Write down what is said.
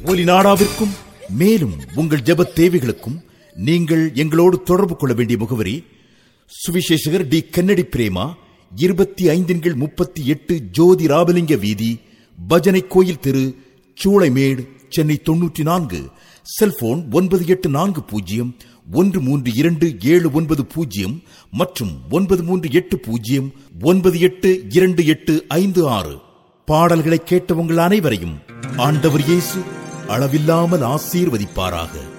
ஒலி நாடாவிற்கும் மேலும் உங்கள் ஜெப தேவைகளுக்கும் நீங்கள் எங்களோடு தொடர்பு கொள்ள வேண்டிய முகவரி சுவிசேஷகர் டி கன்னடி பிரேமா இருபத்தி ஐந்தின்கள் முப்பத்தி எட்டு ஜோதி ராபலிங்க வீதி பஜனை கோயில் தெரு சூளைமேடு சென்னை தொன்னூற்றி நான்கு செல்போன் ஒன்பது எட்டு நான்கு பூஜ்ஜியம் ஒன்று மூன்று இரண்டு ஏழு ஒன்பது பூஜ்ஜியம் மற்றும் ஒன்பது மூன்று எட்டு பூஜ்ஜியம் ஒன்பது எட்டு இரண்டு எட்டு ஐந்து ஆறு பாடல்களை கேட்ட உங்கள் அனைவரையும் ஆண்டவர் இயேசு அளவில்லாமல் ஆசீர்வதிப்பாராக